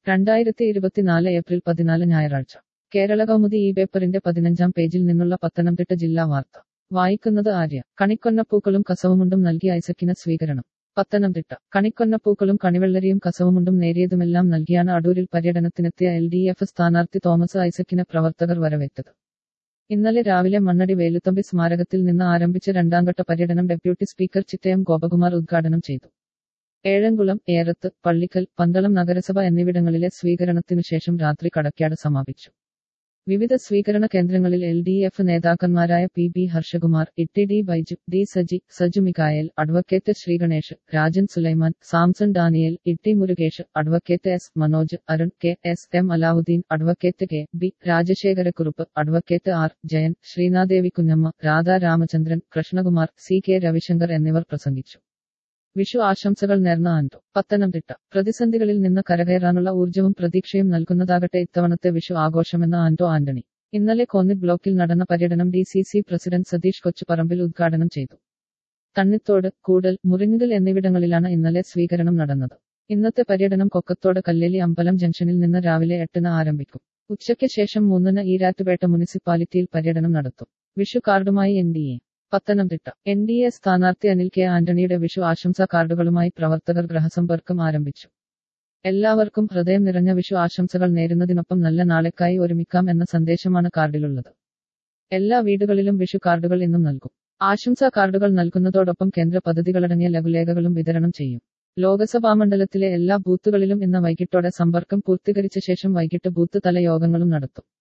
രണ്ടായിരത്തി ഇരുപത്തിനാല് ഏപ്രിൽ പതിനാല് ഞായറാഴ്ച കേരള കൗമുദി ഈ പേപ്പറിന്റെ പതിനഞ്ചാം പേജിൽ നിന്നുള്ള പത്തനംതിട്ട ജില്ലാ വാർത്ത വായിക്കുന്നത് ആര്യ കണിക്കൊന്നപ്പൂക്കളും കസവുമുണ്ടും നൽകി ഐസക്കിന് സ്വീകരണം പത്തനംതിട്ട കണിക്കൊന്നപ്പൂക്കളും കണിവെള്ളരിയും കസവുമുണ്ടും നേരിയതുമെല്ലാം നൽകിയാണ് അടൂരിൽ പര്യടനത്തിനെത്തിയ എൽ ഡി എഫ് സ്ഥാനാർത്ഥി തോമസ് ഐസക്കിന് പ്രവർത്തകർ വരവേറ്റത് ഇന്നലെ രാവിലെ മണ്ണടി വേലുത്തമ്പി സ്മാരകത്തിൽ നിന്ന് ആരംഭിച്ച രണ്ടാംഘട്ട പര്യടനം ഡെപ്യൂട്ടി സ്പീക്കർ ചിറ്റയം ഗോപകുമാർ ഉദ്ഘാടനം ചെയ്തു ഏഴംകുളം ഏറത്ത് പള്ളിക്കൽ പന്തളം നഗരസഭ എന്നിവിടങ്ങളിലെ സ്വീകരണത്തിനുശേഷം രാത്രി കടക്കാട് സമാപിച്ചു വിവിധ സ്വീകരണ കേന്ദ്രങ്ങളിൽ എൽ ഡി എഫ് നേതാക്കന്മാരായ P B Harshakumar Itty D Baiju D Saji Saju Mikayal advocate Sreeganesh Rajan Sulaiman Samson Daniel Itty Murukesh advocate S Manoj Arun K S M Alavudheen advocate K B Rajasekharakurup advocate R Jayan Sreenadevi Kunjamma Radha Ramachandran Krishnakumar C K Ravishankar എന്നിവർ പ്രസംഗിച്ചു വിഷു ആശംസകൾ നേർന്ന ആൻഡോ പത്തനംതിട്ട പ്രതിസന്ധികളിൽ നിന്ന് കരകയറാനുള്ള ഊർജവും പ്രതീക്ഷയും നൽകുന്നതാകട്ടെ ഇത്തവണത്തെ വിഷു ആഘോഷമെന്ന ആൻഡോ ആന്റണി ഇന്നലെ കോന്നി ബ്ലോക്കിൽ നടന്ന പര്യടനം D C C president Satheesh Kochuparambil ഉദ്ഘാടനം ചെയ്തു തണ്ണിത്തോട് കൂടൽ മുറിഞ്ഞിൽ എന്നിവിടങ്ങളിലാണ് ഇന്നലെ സ്വീകരണം നടന്നത് ഇന്നത്തെ പര്യടനം കൊക്കത്തോട് കല്ലേലി അമ്പലം ജംഗ്ഷനിൽ നിന്ന് രാവിലെ എട്ടിന് ആരംഭിക്കും ഉച്ചയ്ക്ക് ശേഷം മൂന്നിന് ഈരാറ്റുപേട്ട മുനിസിപ്പാലിറ്റിയിൽ പര്യടനം നടത്തും വിഷു കാർഡുമായി N D A Pathanamthitta N D A സ്ഥാനാർത്ഥി അനിൽ കെ ആന്റണിയുടെ വിഷു ആശംസാ കാർഡുകളുമായി പ്രവർത്തകർ ഗ്രഹസമ്പർക്കം ആരംഭിച്ചു എല്ലാവർക്കും ഹൃദയം നിറഞ്ഞ വിഷു ആശംസകൾ നേരുന്നതിനൊപ്പം നല്ല നാളേക്കായി ഒരുമിക്കാം എന്ന സന്ദേശമാണ് കാർഡിലുള്ളത് എല്ലാ വീടുകളിലും വിഷു കാർഡുകൾ ഇന്നും നൽകും ആശംസാ കാർഡുകൾ നൽകുന്നതോടൊപ്പം കേന്ദ്ര പദ്ധതികളടങ്ങിയ ലഘുലേഖകളും വിതരണം ചെയ്യും ലോക്സഭാ മണ്ഡലത്തിലെ എല്ലാ ബൂത്തുകളിലും ഇന്ന് വൈകിട്ടോടെ സമ്പർക്കം പൂർത്തീകരിച്ച ശേഷം വൈകിട്ട് ബൂത്ത് തല യോഗങ്ങളും നടത്തും